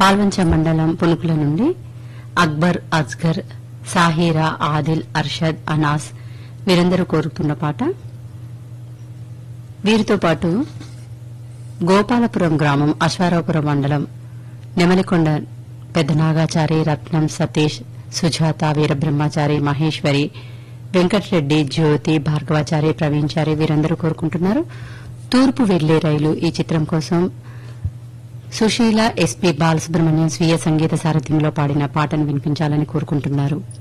పాల్వంచ మండలం పునుకుల నుండి అక్బర్ అజ్గర్ సాహీరా ఆదిల్ అర్షద్ అనాస్ వీరందరూ కోరుతున్న పాట వీరితో పాటు గోపాలపురం గ్రామం అశ్వారావుపురం మండలం నెమలికొండ పెద్దనాగాచారి రత్నం సతీష్ సుజాత వీరబ్రహ్మచారి మహేశ్వరి వెంకటరెడ్డి జ్యోతి భార్గవాచారి ప్రవీణ్చారి వీరందరూ కోరుకుంటున్నారు తూర్పు వెళ్లే రైలు ఈ చిత్రం కోసం సుశీల ఎస్పీ బాలసుబ్రహ్మణ్యం స్వీయ సంగీత సారథ్యంలో పాడిన పాటను వినిపించాలని కోరుకుంటున్నారు